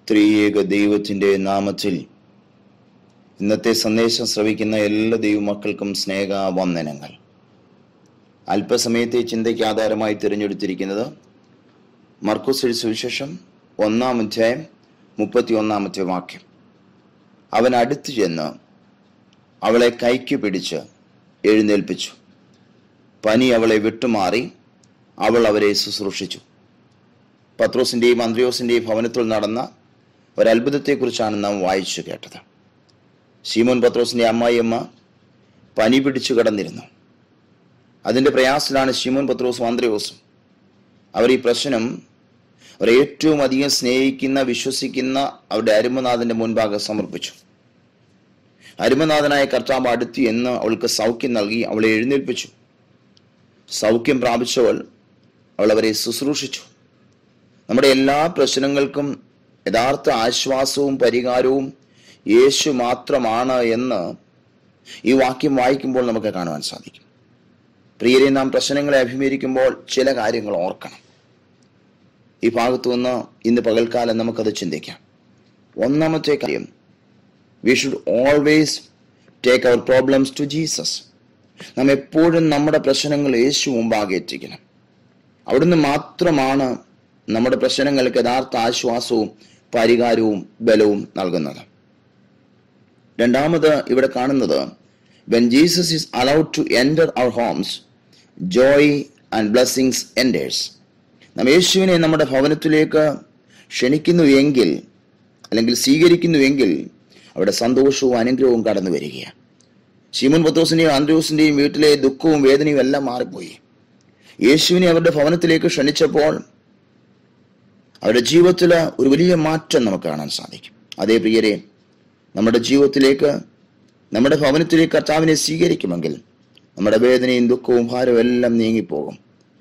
ത്രിയേക ദൈവത്തിന്റെ നാമത്തിൽ ഇന്നത്തെ സന്ദേശം ശ്രവിക്കുന്ന എല്ലാ ദൈവമക്കൾക്കും സ്നേഹ വന്ദനങ്ങൾ അല്പസമയത്തെ ചിന്തയ്ക്ക് ആധാരമായി തിരഞ്ഞെടുത്തിരിക്കുന്നത് മർക്കോസ് സുവിശേഷം ഒന്നാം അധ്യായം മുപ്പത്തി ഒന്നാമത്തെ വാക്യം അവൻ അടുത്തു ചെന്ന് അവളെ കൈക്ക് പിടിച്ച് എഴുന്നേൽപ്പിച്ചു പനി അവളെ വിട്ടുമാറി അവൾ അവരെ ശുശ്രൂഷിച്ചു പത്രോസിന്റെയും അന്ത്രയോസിന്റെയും ഭവനത്തിൽ നടന്ന ഒരത്ഭുതത്തെക്കുറിച്ചാണ് നാം വായിച്ചു കേട്ടത് ശീമോൻ പത്രോസിന്റെ അമ്മായിയമ്മ പനി പിടിച്ചു കിടന്നിരുന്നു അതിന്റെ പ്രയാസത്തിലാണ് ശീമോൻ പത്രോസും അന്ത്രയോസും അവർ ഈ പ്രശ്നം അവർ ഏറ്റവും അധികം സ്നേഹിക്കുന്ന വിശ്വസിക്കുന്ന അവരുടെ അരുമനാഥന്റെ മുൻപാകെ സമർപ്പിച്ചു അരുമനാഥനായ കർത്താവ് അടുത്തു എന്ന് അവൾക്ക് സൗഖ്യം നൽകി അവളെ എഴുന്നേൽപ്പിച്ചു സൗഖ്യം പ്രാപിച്ചവൾ അവൾ അവരെ ശുശ്രൂഷിച്ചു നമ്മുടെ എല്ലാ പ്രശ്നങ്ങൾക്കും യഥാർത്ഥ ആശ്വാസവും പരിഹാരവും യേശു മാത്രമാണ് എന്ന് ഈ വാക്യം വായിക്കുമ്പോൾ നമുക്ക് കാണുവാൻ സാധിക്കും പ്രിയരെ നാം പ്രശ്നങ്ങളെ അഭിമുഖീകരിക്കുമ്പോൾ ചില കാര്യങ്ങൾ ഓർക്കണം ഈ ഭാഗത്തു നിന്ന് ഇന്ന് പകൽക്കാലം നമുക്കത് ചിന്തിക്കാം ഒന്നാമത്തെ കാര്യം we should always take our problems to Jesus നാം എപ്പോഴും നമ്മുടെ പ്രശ്നങ്ങൾ യേശു മുമ്പാകെ എത്തിക്കണം അവിടുന്ന് മാത്രമാണ് നമ്മുടെ പ്രശ്നങ്ങൾക്ക് യഥാർത്ഥ ആശ്വാസവും പരിഹാരവും ബലവും നൽകുന്നത് രണ്ടാമത് ഇവിടെ കാണുന്നത് when Jesus is allowed to enter our homes joy and blessings enters നാം യേശുവിനെ നമ്മുടെ ഭവനത്തിലേക്ക് ക്ഷണിക്കുന്നു എങ്കിൽ അല്ലെങ്കിൽ സ്വീകരിക്കുന്നു എങ്കിൽ അവിടെ സന്തോഷവും അനുഗ്രഹവും കടന്നു വരികയാണ് ശിമോൻ പത്തോസിന്റെയും ആന്ത്രോസിന്റെയും വീട്ടിലെ ദുഃഖവും വേദനയും എല്ലാം മാറിപ്പോയി യേശുവിനെ അവരുടെ ഭവനത്തിലേക്ക് ക്ഷണിച്ചപ്പോൾ അവരുടെ ജീവിതത്തിൽ ഒരു വലിയ മാറ്റം നമുക്ക് കാണാൻ സാധിക്കും അതേ പ്രിയരെ നമ്മുടെ ജീവിതത്തിലേക്ക് നമ്മുടെ ഭവനത്തിലേക്ക് കർത്താവിനെ സ്വീകരിക്കുമെങ്കിൽ നമ്മുടെ വേദനയും ദുഃഖവും ഭാരവും എല്ലാം നീങ്ങിപ്പോകും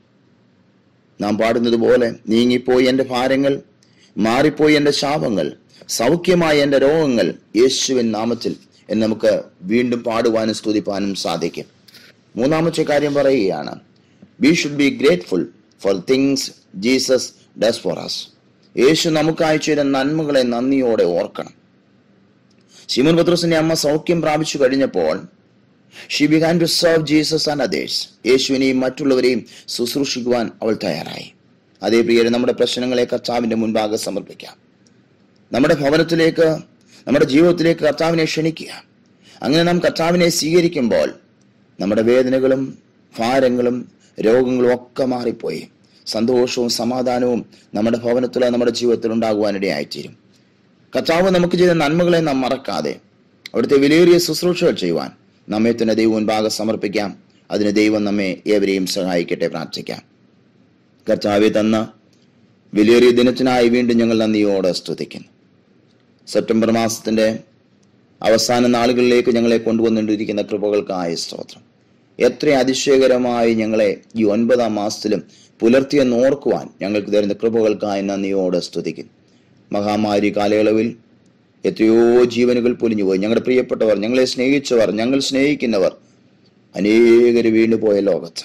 നാം പാടുന്നത് പോലെ നീങ്ങിപ്പോയി എൻ്റെ ഭാരങ്ങൾ മാറിപ്പോയി എൻ്റെ ശാപങ്ങൾ സൗഖ്യമായ എൻ്റെ രോഗങ്ങൾ യേശുവിൻ നാമത്തിൽ എന്ന് നമുക്ക് വീണ്ടും പാടുവാനും സ്തുതിപ്പാനും സാധിക്കും മൂന്നാമത്തെ കാര്യം പറയുകയാണ് we should be grateful for things Jesus does for us Yesu നമുക്ക് അയച്ചു നന്മകളെ നന്ദിയോടെ ഓർക്കണം ശിമോൻ പത്രോസിന്റെ അമ്മ സൗഖ്യം പ്രാപിച്ചു കഴിഞ്ഞപ്പോൾ she began to serve Jesus and others യേശുവിനെയും മറ്റുള്ളവരെയും ശുശ്രൂഷിക്കുവാൻ അവൾ തയ്യാറായി അതേ പ്രിയരെ നമ്മുടെ പ്രശ്നങ്ങളെ കർത്താവിന്റെ മുൻപാകെ സമർപ്പിക്കാം നമ്മുടെ ഭവനത്തിലേക്ക് നമ്മുടെ ജീവിതത്തിലേക്ക് കർത്താവിനെ ക്ഷണിക്കുക അങ്ങനെ നാം കർത്താവിനെ സ്വീകരിക്കുമ്പോൾ നമ്മുടെ വേദനകളും ഭാരങ്ങളും രോഗങ്ങളും ഒക്കെ മാറിപ്പോയി സന്തോഷവും സമാധാനവും നമ്മുടെ ഭവനത്തിൽ നമ്മുടെ ജീവിതത്തിൽ ഉണ്ടാകുവാനിടയായിത്തീരും കർത്താവ് നമുക്ക് ചെയ്ത നന്മകളെ നാം മറക്കാതെ അവിടുത്തെ വിലയേറിയ ശുശ്രൂഷകൾ ചെയ്യുവാൻ നമ്മെ തന്നെ ദൈവം മുൻപാകെ സമർപ്പിക്കാം അതിന് ദൈവം നമ്മെ ഏവരെയും സഹായിക്കട്ടെ പ്രാർത്ഥിക്കാം കർത്താവെ തന്ന വിലയേറിയ ദിനത്തിനായി വീണ്ടും ഞങ്ങൾ നന്ദിയോടെ സ്തുതിക്കുന്നു സെപ്റ്റംബർ മാസത്തിന്റെ അവസാന നാളുകളിലേക്ക് ഞങ്ങളെ കൊണ്ടുവന്നുകൊണ്ടിരിക്കുന്ന കൃപകൾക്കായ സ്തോത്രം എത്ര അതിശയകരമായി ഞങ്ങളെ ഈ ഒൻപതാം മാസത്തിലും പുലർത്തിയെന്ന് ഓർക്കുവാൻ ഞങ്ങൾക്ക് തരുന്ന കൃപകൾക്കായി നന്ദിയോടെ സ്തുതിക്കുന്നു മഹാമാരി കാലയളവിൽ എത്രയോ ജീവനുകൾ പൊലിഞ്ഞുപോയി ഞങ്ങളുടെ പ്രിയപ്പെട്ടവർ ഞങ്ങളെ സ്നേഹിച്ചവർ ഞങ്ങൾ സ്നേഹിക്കുന്നവർ അനേകര് വീണുപോയ ലോകത്ത്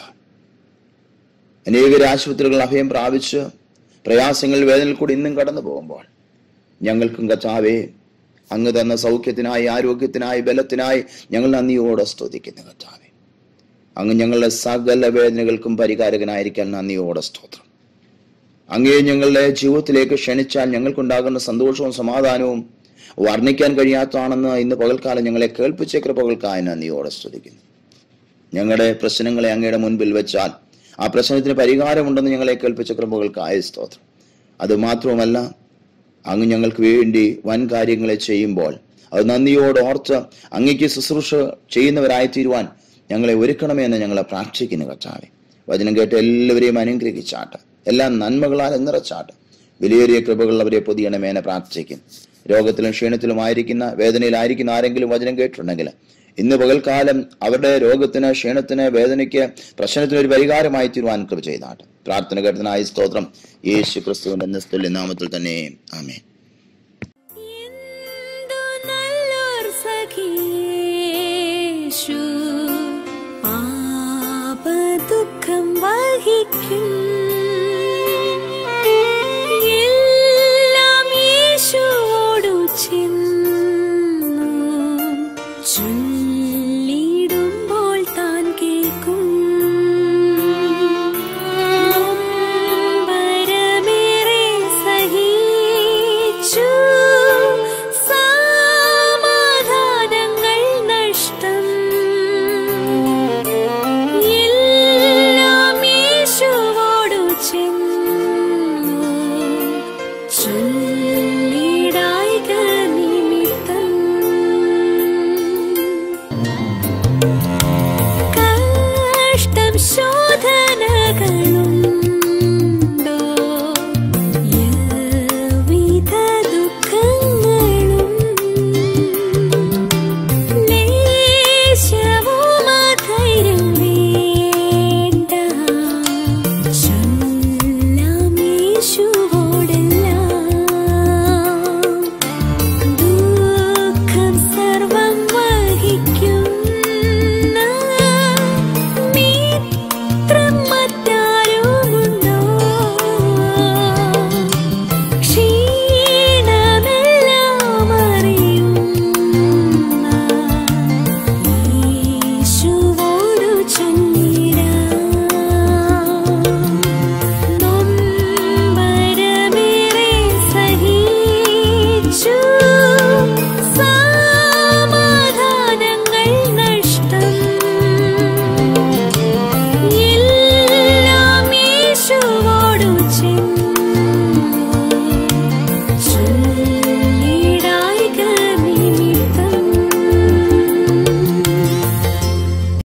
അനേകര് ആശുപത്രികൾ അഭയം പ്രാപിച്ച് പ്രയാസങ്ങൾ വേദനയിൽ കൂടി ഇന്നും കടന്നു പോകുമ്പോൾ ഞങ്ങൾക്കും കർത്താവേ അങ്ങ് തന്ന സൗഖ്യത്തിനായി ആരോഗ്യത്തിനായി ബലത്തിനായി ഞങ്ങൾ നന്ദിയോടെ സ്തുതിക്കുന്നു കർത്താവേ അങ്ങ് ഞങ്ങളുടെ സകല വേദനകൾക്കും പരിഹാരകനായിരിക്കാൻ നന്ദിയോടെ സ്തോത്രം അങ്ങേ ഞങ്ങളുടെ ജീവിതത്തിലേക്ക് ക്ഷണിച്ചാൽ ഞങ്ങൾക്കുണ്ടാകുന്ന സന്തോഷവും സമാധാനവും വർണ്ണിക്കാൻ കഴിയാത്തതാണെന്ന് ഇന്ന് പകൽക്കാലം ഞങ്ങളെ കേൾപ്പിച്ച കൃപകൾക്കായി നന്ദിയോടെ സ്തുതിക്കുന്നു ഞങ്ങളുടെ പ്രശ്നങ്ങളെ അങ്ങയുടെ മുൻപിൽ വെച്ചാൽ ആ പ്രശ്നത്തിന് പരിഹാരമുണ്ടെന്ന് ഞങ്ങളെ കേൾപ്പിച്ച കൃപകൾക്കായ സ്തോത്രം അത് മാത്രവുമല്ല അങ്ങ് ഞങ്ങൾക്ക് വേണ്ടി വൻ കാര്യങ്ങളെ ചെയ്യുമ്പോൾ അത് നന്ദിയോട് ഓർത്ത് അങ്ങയ്ക്ക് ശുശ്രൂഷ ചെയ്യുന്നവരായി തീരുവാൻ ഞങ്ങളെ ഒരുക്കണമേ എന്ന് ഞങ്ങളെ പ്രാർത്ഥിക്കുന്നു കർത്താവെ വചനം കേട്ട് എല്ലാവരെയും അനുഗ്രഹിച്ചാട്ട് എല്ലാം നന്മകളാൽ നിറച്ചാട്ട് വിലയേറിയ കൃപകൾ അവരെ പൊതിയണമേനെ പ്രാർത്ഥിക്കും രോഗത്തിലും ക്ഷീണത്തിലുമായിരിക്കുന്ന വേദനയിലായിരിക്കുന്ന ആരെങ്കിലും വചനം കേട്ടിട്ടുണ്ടെങ്കിൽ ഇന്ന് പകൽക്കാലം അവരുടെ രോഗത്തിന് ക്ഷീണത്തിന് വേദനയ്ക്ക് പ്രശ്നത്തിന് ഒരു പരിഹാരമായി തീരുവാൻ കൃപ ചെയ്താട്ട് പ്രാർത്ഥന കേട്ടതിനായി സ്തോത്രം യേശു ക്രിസ്തുവിന്റെ നിസ്തുല്യ നാമത്തിൽ തന്നെ ആമേ എന്തു നല്ലോർ സഖിയേശു ആപദുഃഖം വഹിക്കും